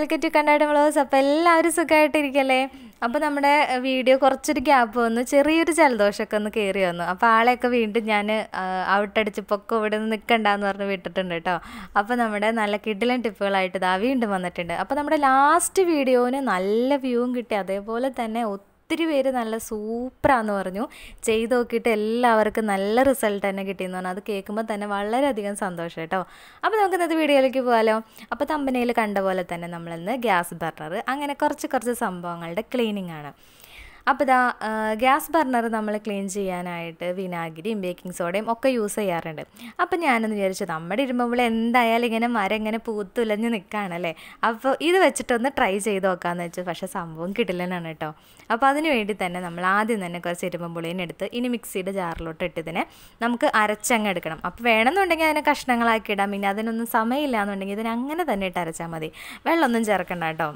welcome to കണ്ണാട് vlogs അപ്പോൾ എല്ലാവരും സുഖമായിട്ടിരിക്കല്ലേ അപ്പോൾ നമ്മുടെ വീഡിയോ കുറച്ചൊരു ഗ്യാപ്പ് വന്നു ചെറിയൊരു ജലദോഷമൊക്കെ ഒന്ന് കയറി വന്നു അപ്പോൾ ആളെയൊക്കെ വീണ്ടും ഞാൻ ഔട്ടടിച്ചപ്പോൾ ഇവിടെ നിന്ന് നിൽക്കണ്ടെന്ന് പറഞ്ഞ് വിട്ടിട്ടുണ്ട് കേട്ടോ അപ്പോൾ നമ്മുടെ നല്ല കിഡിലൻ ടിപ്പുകളായിട്ട് ഇതാ വീണ്ടും വന്നിട്ടുണ്ട് അപ്പോൾ നമ്മുടെ ലാസ്റ്റ് വീഡിയോന് നല്ല വ്യൂവും കിട്ടി അതേപോലെ തന്നെ ഒത്തിരി പേര് നല്ല സൂപ്പറാന്ന് പറഞ്ഞു ചെയ്ത് നോക്കിയിട്ട് എല്ലാവർക്കും നല്ല റിസൾട്ട് തന്നെ കിട്ടിയെന്ന് പറഞ്ഞു അത് കേൾക്കുമ്പോൾ തന്നെ വളരെയധികം സന്തോഷം കേട്ടോ അപ്പോൾ നമുക്ക് ഇന്നത്തെ വീഡിയോയിലേക്ക് പോകാമല്ലോ അപ്പോൾ തമ്പനയിൽ കണ്ട പോലെ തന്നെ നമ്മളിന്ന് ഗ്യാസ് ബർണർ അങ്ങനെ കുറച്ച് കുറച്ച് സംഭവങ്ങളുടെ ക്ലീനിങ് ആണ് അപ്പോൾ ഇതാ ഗ്യാസ് ബർണർ നമ്മൾ ക്ലീൻ ചെയ്യാനായിട്ട് വിനാഗിരിയും ബേക്കിംഗ് സോഡയും ഒക്കെ യൂസ് ചെയ്യാറുണ്ട് അപ്പോൾ ഞാനെന്ന് വിചാരിച്ചു നമ്മുടെ ഇരുമ്പുമ്പോൾ എന്തായാലും ഇങ്ങനെ മരം ഇങ്ങനെ പൂത്തുലഞ്ഞ് നിൽക്കുകയാണല്ലേ അപ്പോൾ ഇത് വെച്ചിട്ടൊന്ന് ട്രൈ ചെയ്ത് നോക്കാമെന്ന് വെച്ചു പക്ഷേ സംഭവം കിട്ടില്ലെന്നാണ് കേട്ടോ അപ്പോൾ അതിന് വേണ്ടി തന്നെ നമ്മൾ ആദ്യം തന്നെ കുറച്ച് ഇരുമ്പുള്ളിനെ എടുത്ത് ഇനി മിക്സിയുടെ ജാറിലോട്ട് ഇട്ടതിനെ നമുക്ക് അരച്ചങ്ങ് എടുക്കണം അപ്പോൾ വേണമെന്നുണ്ടെങ്കിൽ അതിനെ കഷ്ണങ്ങളാക്കി ഇടാം പിന്നെ അതിനൊന്നും സമയമില്ല എന്നുണ്ടെങ്കിൽ ഇതിനെ അങ്ങനെ തന്നെ ഇട്ട് അരച്ചാൽ മതി വെള്ളമൊന്നും ചേർക്കണ്ട കേട്ടോ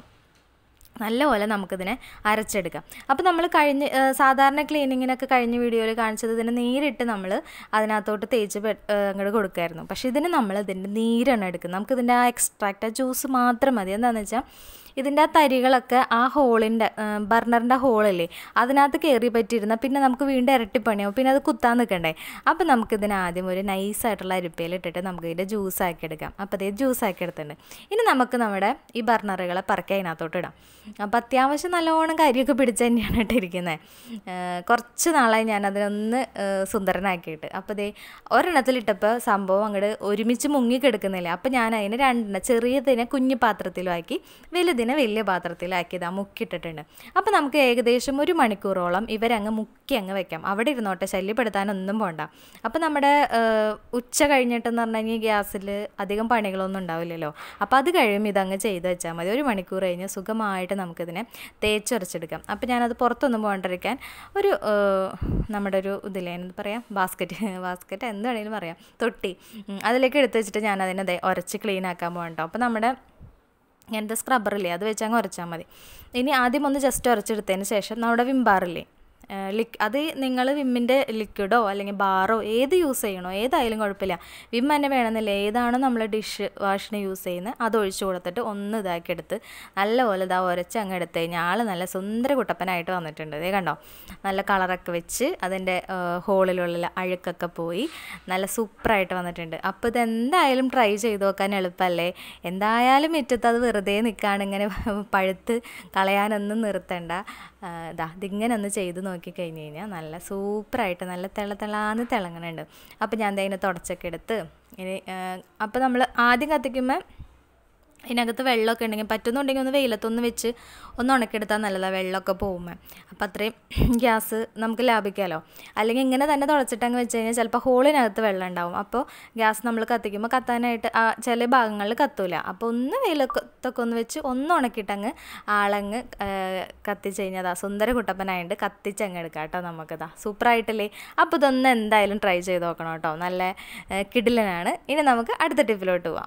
നല്ലപോലെ നമുക്കിതിനെ അരച്ചെടുക്കാം അപ്പോൾ നമ്മൾ കഴിഞ്ഞ് സാധാരണ ക്ലീനിങ്ങിനൊക്കെ കഴിഞ്ഞ വീഡിയോയിൽ കാണിച്ചത് ഇതിനെ നേരിട്ട് നമ്മൾ അതിനകത്തോട്ട് തേച്ച് അങ്ങോട്ട് കൊടുക്കുമായിരുന്നു പക്ഷേ ഇതിന് നമ്മൾ ഇതിൻ്റെ നീരാണ് എടുക്കുന്നത് നമുക്കിതിൻ്റെ ആ എക്സ്ട്രാക്റ്റ് ആ ജ്യൂസ് മാത്രം മതി എന്താണെന്ന് വെച്ചാൽ ഇതിൻ്റെ ആ തരികളൊക്കെ ആ ഹോളിൻ്റെ ബർണറിൻ്റെ ഹോളില്ലേ അതിനകത്ത് കയറി പറ്റിയിരുന്ന പിന്നെ നമുക്ക് വീണ്ടും ഇരട്ടിപ്പണിയാവും പിന്നെ അത് കുത്താൻ നിൽക്കണ്ടേ അപ്പോൾ നമുക്കിതിന് ആദ്യം ഒരു നൈസായിട്ടുള്ള അരിപ്പയിൽ ഇട്ടിട്ട് നമുക്ക് ഇതിൻ്റെ ജ്യൂസ് ആക്കി എടുക്കാം അപ്പോൾ അതേ ജ്യൂസ് ആക്കി എടുത്തിട്ടുണ്ട് ഇനി നമുക്ക് നമ്മുടെ ഈ ബർണറുകളെ പറക്കി അതിനകത്തോട്ട് ഇടാം അപ്പോൾ അത്യാവശ്യം നല്ലോണം കരിയൊക്കെ പിടിച്ച് തന്നെയാണ് ഇട്ടിരിക്കുന്നത് കുറച്ച് നാളായി ഞാൻ അതിനൊന്ന് സുന്ദരനാക്കിയിട്ട് അപ്പോൾ ദേ ഒരെണ്ണത്തിലിട്ടപ്പോൾ സംഭവം അങ്ങോട്ട് ഒരുമിച്ച് മുങ്ങിക്കെടുക്കുന്നില്ല അപ്പോൾ ഞാൻ അതിന് രണ്ടെണ്ണം ചെറിയതിനെ കുഞ്ഞു പാത്രത്തിലാക്കി വലുതിനെ വലിയ പാത്രത്തിലാക്കിയതാ മുക്കിയിട്ടിട്ടുണ്ട് അപ്പോൾ നമുക്ക് ഏകദേശം ഒരു മണിക്കൂറോളം ഇവരങ്ങ് മുക്കി അങ്ങ് വെക്കാം അവിടെ ഇരുന്നോട്ടെ ശല്യപ്പെടുത്താനൊന്നും പോണ്ട അപ്പോൾ നമ്മുടെ ഉച്ച കഴിഞ്ഞിട്ടെന്ന് പറഞ്ഞു കഴിഞ്ഞാൽ ഗ്യാസിൽ അധികം പണികളൊന്നും ഉണ്ടാവില്ലല്ലോ അപ്പോൾ അത് കഴിയുമ്പോൾ ഇതങ്ങ് ചെയ്ത് വെച്ചാൽ മതി ഒരു മണിക്കൂർ കഴിഞ്ഞ് സുഖമായിട്ട് നമുക്കിതിനെ തേച്ചൊരച്ചെടുക്കാം അപ്പോൾ ഞാനത് പുറത്തൊന്നും പോകാണ്ടിരിക്കാൻ ഒരു നമ്മുടെ ഒരു ഇതില്ലേ എന്താ പറയുക ബാസ്ക്കറ്റ് ബാസ്ക്കറ്റ് എന്ത് വേണമെങ്കിലും പറയാം തൊട്ടി അതിലേക്ക് എടുത്ത് വെച്ചിട്ട് ഞാൻ അതിനെ ഉരച്ച് ക്ലീൻ ആക്കാൻ പോകണ്ടോ അപ്പോൾ നമ്മുടെ ഇങ്ങനത്തെ സ്ക്രബ്ബറില്ലേ അത് വെച്ച് അങ്ങ് ഉരച്ചാൽ മതി ഇനി ആദ്യം ഒന്ന് ജസ്റ്റ് ഉരച്ചെടുത്തതിന് ശേഷം നമ്മുടെ വിംബാറില്ലേ ലിക് അത് നിങ്ങൾ വിമ്മിൻ്റെ ലിക്വിഡോ അല്ലെങ്കിൽ ബാറോ ഏത് യൂസ് ചെയ്യണോ ഏതായാലും കുഴപ്പമില്ല വിം തന്നെ വേണമെന്നില്ല ഏതാണോ നമ്മൾ ഡിഷ് വാഷിന് യൂസ് ചെയ്യുന്നത് അത് ഒഴിച്ചു കൊടുത്തിട്ട് ഒന്ന് ഇതാക്കി എടുത്ത് നല്ലപോലെ ഇതാ ഉരച്ച് അങ്ങ് എടുത്തു കഴിഞ്ഞാൽ ആൾ നല്ല സുന്ദര കുട്ടപ്പനായിട്ട് വന്നിട്ടുണ്ട് ഇതേ കണ്ടോ നല്ല കളറൊക്കെ വെച്ച് അതിൻ്റെ ഹോളിലുള്ള അഴുക്കൊക്കെ പോയി നല്ല സൂപ്പറായിട്ട് വന്നിട്ടുണ്ട് അപ്പോൾ ഇത് എന്തായാലും ട്രൈ ചെയ്ത് നോക്കാൻ എളുപ്പമല്ലേ എന്തായാലും മുറ്റത്ത് അത് വെറുതെ നിൽക്കുകയാണ് ഇങ്ങനെ പഴുത്ത് കളയാനൊന്നും നിർത്തണ്ട ഇതാ ഇതിങ്ങനെ ഒന്ന് ചെയ്ത് നോക്കിക്കഴിഞ്ഞ് കഴിഞ്ഞാൽ നല്ല സൂപ്പറായിട്ട് നല്ല തിള തിളാന്ന് തിളങ്ങണുണ്ട് അപ്പോൾ ഞാൻ അതിനെ തുടച്ചൊക്കെ എടുത്ത് ഇനി അപ്പോൾ നമ്മൾ ആദ്യം കത്തിക്കുമ്പോൾ ഇതിനകത്ത് വെള്ളമൊക്കെ ഉണ്ടെങ്കിൽ പറ്റുന്നുണ്ടെങ്കിൽ ഒന്ന് വെയിലത്തൊന്ന് വെച്ച് ഒന്ന് ഉണക്കിയെടുത്താൽ നല്ലതാണ് വെള്ളമൊക്കെ പോകുമ്പോൾ അപ്പോൾ അത്രയും ഗ്യാസ് നമുക്ക് ലാഭിക്കാമല്ലോ അല്ലെങ്കിൽ ഇങ്ങനെ തന്നെ തുടച്ചിട്ടങ്ങ് വെച്ച് കഴിഞ്ഞാൽ ചിലപ്പോൾ ഹോളിനകത്ത് വെള്ളം ഉണ്ടാവും അപ്പോൾ ഗ്യാസ് നമ്മൾ കത്തിക്കുമ്പോൾ കത്താനായിട്ട് ചില ഭാഗങ്ങളിൽ കത്തൂല അപ്പോൾ ഒന്ന് വെയിലത്തൊക്കെ ഒന്ന് വെച്ച് ഒന്ന് ഉണക്കിയിട്ടങ്ങ് ആളങ്ങ് കത്തിച്ച് കഴിഞ്ഞാൽ അതാ സുന്ദര കുട്ടപ്പനായിട്ട് കത്തിച്ചങ്ങ് എടുക്കാം കേട്ടോ നമുക്കിതാ സൂപ്പറായിട്ടല്ലേ അപ്പോൾ ഇതൊന്ന് എന്തായാലും ട്രൈ ചെയ്ത് നോക്കണം കേട്ടോ നല്ല കിടിലനാണ് ഇനി നമുക്ക് അടുത്ത ടിപ്പിലോട്ട് പോവാം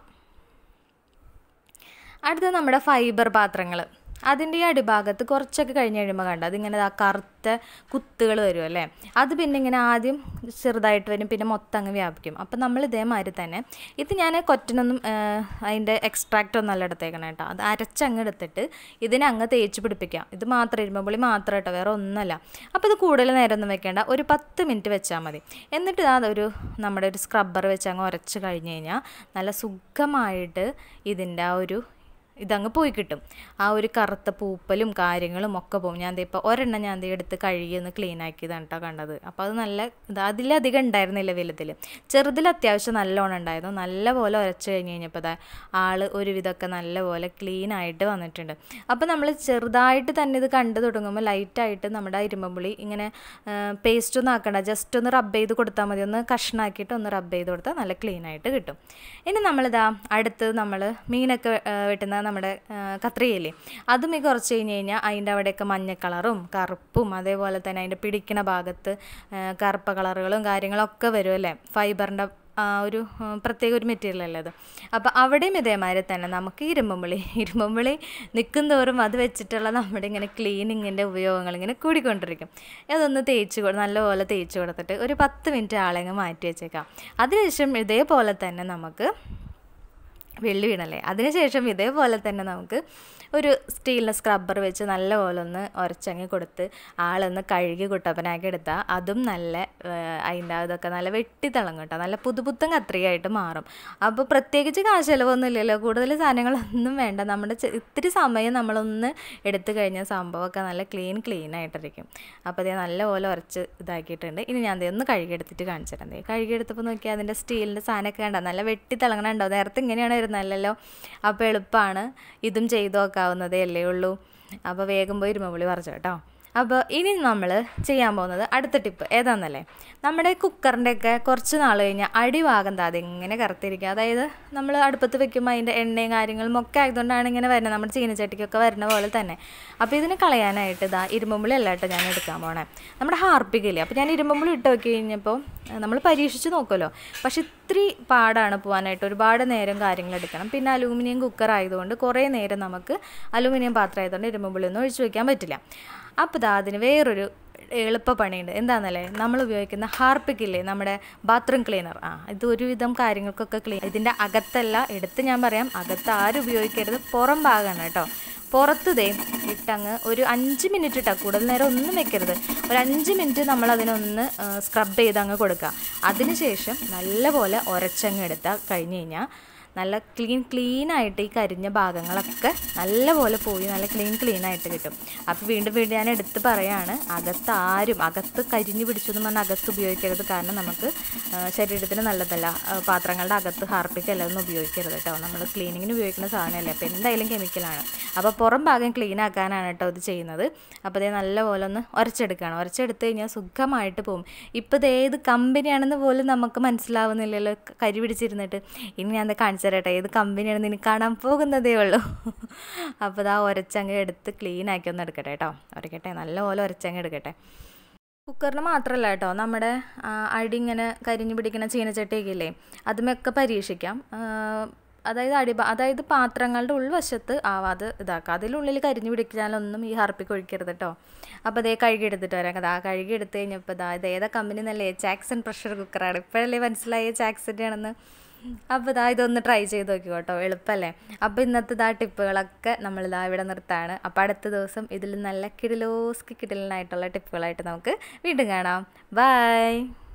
അടുത്ത നമ്മുടെ ഫൈബർ പാത്രങ്ങൾ അതിൻ്റെ ഈ അടിഭാഗത്ത് കുറച്ചൊക്കെ കഴിഞ്ഞ് കഴിയുമ്പോൾ കണ്ട അതിങ്ങനെ ആ കറുത്ത കുത്തുകൾ വരും അല്ലേ അത് പിന്നെ ഇങ്ങനെ ആദ്യം ചെറുതായിട്ട് വരും പിന്നെ മൊത്തം അങ്ങ് വ്യാപിക്കും അപ്പം നമ്മൾ ഇതേമാതിരി തന്നെ ഇത് ഞാൻ കൊറ്റനൊന്നും അതിൻ്റെ എക്സ്ട്രാക്റ്റ് ഒന്നല്ല എടുത്തേക്കണം കേട്ടോ അത് അരച്ചങ്ങ് എടുത്തിട്ട് ഇതിനെ അങ്ങ് തേച്ച് പിടിപ്പിക്കാം ഇത് മാത്രം ഇരുമ്പുള്ളി മാത്രം കേട്ടോ വേറെ ഒന്നുമല്ല അപ്പോൾ ഇത് കൂടുതൽ നേരം ഒന്നും വെക്കേണ്ട ഒരു പത്ത് മിനിറ്റ് വെച്ചാൽ മതി എന്നിട്ട് അതൊരു നമ്മുടെ ഒരു സ്ക്രബ്ബർ വെച്ച് അങ്ങ് ഉരച്ച് കഴിഞ്ഞ് കഴിഞ്ഞാൽ നല്ല സുഖമായിട്ട് ഇതിൻ്റെ ആ ഒരു ഇതങ്ങ് പോയി കിട്ടും ആ ഒരു കറുത്ത പൂപ്പലും കാര്യങ്ങളും ഒക്കെ പോകും ഞാൻ ഇപ്പോൾ ഒരെണ്ണം ഞാൻ എടുത്ത് കഴുകി ഒന്ന് ക്ലീൻ ആക്കിയതാണ് കേട്ടോ കണ്ടത് അപ്പോൾ അത് നല്ല ഇത് അതിലധികം ഉണ്ടായിരുന്നില്ല വലുതിൽ ചെറുതിൽ അത്യാവശ്യം നല്ലോണം ഉണ്ടായിരുന്നു നല്ല പോലെ ഉരച്ച് കഴിഞ്ഞ് കഴിഞ്ഞപ്പോൾ അതാ ആൾ ഒരുവിധമൊക്കെ നല്ല പോലെ ക്ലീൻ ആയിട്ട് വന്നിട്ടുണ്ട് അപ്പോൾ നമ്മൾ ചെറുതായിട്ട് തന്നെ ഇത് കണ്ടു തുടങ്ങുമ്പോൾ ലൈറ്റായിട്ട് നമ്മുടെ ഇരുമ്പുള്ളി ഇങ്ങനെ പേസ്റ്റ് ഒന്നും ആക്കണ്ട ജസ്റ്റ് ഒന്ന് റബ്ബ് ചെയ്ത് കൊടുത്താൽ മതി ഒന്ന് കഷ്ണാക്കിയിട്ട് ഒന്ന് റബ്ബ് ചെയ്ത് കൊടുത്താൽ നല്ല ക്ലീൻ ആയിട്ട് കിട്ടും ഇനി നമ്മളിതാ അടുത്ത് നമ്മൾ മീനൊക്കെ വെട്ടുന്ന നമ്മുടെ കത്രികയില്ലേ അതും ഈ കുറച്ച് കഴിഞ്ഞ് കഴിഞ്ഞാൽ അതിൻ്റെ അവിടെയൊക്കെ മഞ്ഞ കളറും കറുപ്പും അതേപോലെ തന്നെ അതിൻ്റെ പിടിക്കണ ഭാഗത്ത് കറുപ്പ കളറുകളും കാര്യങ്ങളൊക്കെ വരും അല്ലേ ഫൈബറിൻ്റെ ഒരു പ്രത്യേക ഒരു മെറ്റീരിയൽ അല്ലേ അത് അപ്പോൾ അവിടെയും ഇതേമാതിരി തന്നെ നമുക്ക് ഇരുമ്പുമ്പളി ഇരുമ്പുമ്പളി നിൽക്കും തോറും അത് വെച്ചിട്ടുള്ള നമ്മുടെ ഇങ്ങനെ ക്ലീനിങ്ങിൻ്റെ ഉപയോഗങ്ങൾ ഇങ്ങനെ കൂടിക്കൊണ്ടിരിക്കും അതൊന്ന് തേച്ച് കൊടു നല്ലപോലെ തേച്ച് കൊടുത്തിട്ട് ഒരു പത്ത് മിനിറ്റ് ആളെങ്ങ് മാറ്റി വെച്ചേക്കാം അതിനുശേഷം ഇതേപോലെ തന്നെ നമുക്ക് വെള്ളി വീണല്ലേ അതിനുശേഷം ഇതേപോലെ തന്നെ നമുക്ക് ഒരു സ്റ്റീലിൻ്റെ സ്ക്രബ്ബർ വെച്ച് നല്ലപോലെ ഒന്ന് ഉരച്ചങ്ങി കൊടുത്ത് ആളൊന്ന് കഴുകി കുട്ടപ്പനാക്കി എടുത്താൽ അതും നല്ല അതിൻ്റെ ഇതൊക്കെ നല്ല വെട്ടിത്തിളങ്ങും കേട്ടോ നല്ല പുതുപുത്തൻ കത്രികയായിട്ട് മാറും അപ്പോൾ പ്രത്യേകിച്ച് കാശ് ചിലവൊന്നും ഇല്ലല്ലോ കൂടുതൽ സാധനങ്ങളൊന്നും വേണ്ട നമ്മുടെ ചെ- ഇത്തിരി സമയം നമ്മളൊന്ന് എടുത്തു കഴിഞ്ഞാൽ സംഭവമൊക്കെ നല്ല ക്ലീൻ ക്ലീൻ ആയിട്ടിരിക്കും അപ്പോൾ അതേ നല്ലപോലെ ഉരച്ച് ഇതാക്കിയിട്ടുണ്ട് ഇനി ഞാൻ ദേ ഒന്ന് കഴുകിയെടുത്തിട്ട് കാണിച്ചു തരാം ദേ കഴുകിയെടുത്തപ്പോൾ നോക്കിയാൽ അതിൻ്റെ സ്റ്റീലിൻ്റെ സാധനമൊക്കെ കണ്ടോ നല്ല വെട്ടി തിളങ്ങണുണ്ടോ നേരത്തെ ഇങ്ങനെയാണ് വരുന്നതല്ലല്ലോ അപ്പോൾ എളുപ്പമാണ് ഇതും ചെയ്ത് നോക്കാവുന്നതേ അല്ലേ ഉള്ളൂ അപ്പോൾ വേഗം പോയി ഇരുമ്പുളി പറിച്ചു കേട്ടോ അപ്പോൾ ഇനി നമ്മൾ ചെയ്യാൻ പോകുന്നത് അടുത്ത ടിപ്പ് ഏതാണെന്നല്ലേ നമ്മുടെ കുക്കറിൻ്റെ ഒക്കെ കുറച്ച് നാൾ കഴിഞ്ഞാൽ അടിഭാഗം താതെ ഇങ്ങനെ കറുത്തിരിക്കുക അതായത് നമ്മൾ അടുപ്പത്ത് വെക്കുമ്പോൾ അതിൻ്റെ എണ്ണയും കാര്യങ്ങളും ഒക്കെ ആയതുകൊണ്ടാണ് ഇങ്ങനെ വരുന്നത് നമ്മുടെ ചീനച്ചട്ടിക്കൊക്കെ വരുന്ന പോലെ തന്നെ അപ്പോൾ ഇതിന് കളയാനായിട്ട് ഇതാ ഇരുമ്പുള്ളി അല്ല കേട്ടോ ഞാൻ എടുക്കാൻ പോണേ നമ്മുടെ ഹാർപ്പിക്കില്ലേ അപ്പോൾ ഞാൻ ഇരുമ്പുള്ളി ഇട്ട് നോക്കി കഴിഞ്ഞപ്പോൾ നമ്മൾ പരീക്ഷിച്ച് നോക്കുമല്ലോ പക്ഷെ ഇത്തിരി പാടാണ് പോകാനായിട്ട് ഒരുപാട് നേരം കാര്യങ്ങൾ എടുക്കണം പിന്നെ അലൂമിനിയം കുക്കർ ആയതുകൊണ്ട് കുറേ നേരം നമുക്ക് അലൂമിനിയം പാത്രം ആയതുകൊണ്ട് ഇരുമ്പുള്ളി ഒന്നും ഒഴിച്ചു വെക്കാൻ പറ്റില്ല അപ്പോൾ ഇതാ അതിന് വേറൊരു എളുപ്പ പണിയുണ്ട് എന്താണെന്നല്ലേ നമ്മൾ ഉപയോഗിക്കുന്ന ഹാർപ്പിക്കില്ലേ നമ്മുടെ ബാത്റൂം ക്ലീനർ ആ ഇത് ഒരുവിധം കാര്യങ്ങൾക്കൊക്കെ ക്ലീൻ ഇതിൻ്റെ അകത്തല്ല എടുത്ത് ഞാൻ പറയാം അകത്ത് ആരും ഉപയോഗിക്കരുത് പുറം ഭാഗമാണ് കേട്ടോ പുറത്ത് ദേ ഇട്ടങ്ങ് ഒരു അഞ്ച് മിനിറ്റ് ഇട്ടാൽ കൂടുതൽ നേരം ഒന്നും വെക്കരുത് ഒരു അഞ്ച് മിനിറ്റ് നമ്മൾ അതിനൊന്ന് സ്ക്രബ് ചെയ്ത് അങ്ങ് കൊടുക്കുക അതിനുശേഷം നല്ലപോലെ ഉരച്ചങ്ങ് എടുത്താൽ കഴിഞ്ഞ് കഴിഞ്ഞാൽ നല്ല ക്ലീൻ ക്ലീൻ ആയിട്ട് ഈ കരിഞ്ഞ ഭാഗങ്ങളൊക്കെ നല്ലപോലെ പോയി നല്ല ക്ലീൻ ക്ലീൻ ആയിട്ട് കിട്ടും അപ്പോൾ വീണ്ടും വീണ്ടും ഞാൻ എടുത്ത് പറയാണ് അകത്ത് ആരും അകത്ത് കരിഞ്ഞു പിടിച്ചെന്ന് പറഞ്ഞാൽ അകത്ത് ഉപയോഗിക്കരുത് കാരണം നമുക്ക് ആ, ശരീരത്തിന് നല്ലതല്ല ആ, പാത്രങ്ങളുടെ അകത്ത് ഹാർപ്പിക്ക് എല്ലാം ഒന്നും ഉപയോഗിക്കരുത് കേട്ടോ നമ്മൾ ക്ലീനിങ്ങിന് ഉപയോഗിക്കുന്ന സാധനമല്ലേ അപ്പോൾ എന്തായാലും കെമിക്കലാണ് അപ്പോൾ പുറം ഭാഗം ക്ലീൻ ആക്കാനാണ് കേട്ടോ ഇത് ചെയ്യുന്നത് അപ്പോൾ ഇതേ നല്ലപോലെ ഒന്ന് ഉരച്ചെടുക്കുകയാണ് ഉരച്ചെടുത്ത് കഴിഞ്ഞാൽ സുഖമായിട്ട് പോകും ഇപ്പോൾ ഇത് ഏത് കമ്പനിയാണെന്ന് പോലും നമുക്ക് മനസ്സിലാവുന്നില്ലല്ലോ ക- കരി പിടിച്ചിരുന്നിട്ട് ഇനി ഞാൻ അത് കാണിച്ചു തരട്ടെ ഏത് കമ്പനിയാണെന്ന് ഇനി കാണാൻ പോകുന്നതേ ഉള്ളൂ അപ്പോൾ ഇതാ ഉരച്ചങ്ങ് എടുത്ത് ക്ലീൻ ആക്കി ഒന്ന് എടുക്കട്ടെ കേട്ടോ ഉരക്കട്ടെ നല്ലപോലെ ഉരച്ചങ്ങ് എടുക്കട്ടെ കുക്കറിന് മാത്രമല്ല കേട്ടോ നമ്മുടെ ആ, അടി ഇങ്ങനെ കരിഞ്ഞു പിടിക്കുന്ന ചീനച്ചട്ടിയൊക്കെ ഇല്ലേ അതുമൊക്കെ പരീക്ഷിക്കാം ആ, അതായത് അടി അതായത് പാത്രങ്ങളുടെ ഉൾവശത്ത് ആവാതെ ഇതാക്കുക അതിലുള്ളിൽ കരിഞ്ഞു പിടിക്കാനൊന്നും ഈ ഹർപ്പിക്ക് ഒഴിക്കരുത് കേട്ടോ അപ്പോൾ അതേ കഴുകി എടുത്തിട്ട് വരാം അതാ കഴുകി എടുത്ത് കഴിഞ്ഞപ്പോൾ ഇതാ ഇത് ഏതാ കമ്പനി എന്നല്ലേ ചാക്സൺ പ്രഷർ കുക്കറാണ് ഇപ്പോഴല്ലേ മനസ്സിലായ ചാക്സിൻ്റെ ആണെന്ന് അപ്പോൾ ഇതാ ഇതൊന്ന് ട്രൈ ചെയ്ത് നോക്കി കേട്ടോ എളുപ്പമല്ലേ അപ്പോൾ ഇന്നത്തെ ഇതാ ടിപ്പുകളൊക്കെ നമ്മളിതാ ഇവിടെ നിർത്താണ് അപ്പോൾ അടുത്ത ദിവസം ഇതിൽ നല്ല കിടിലോസ്കി കിടിലനായിട്ടുള്ള ടിപ്പുകളായിട്ട് നമുക്ക് വീണ്ടും കാണാം ബൈ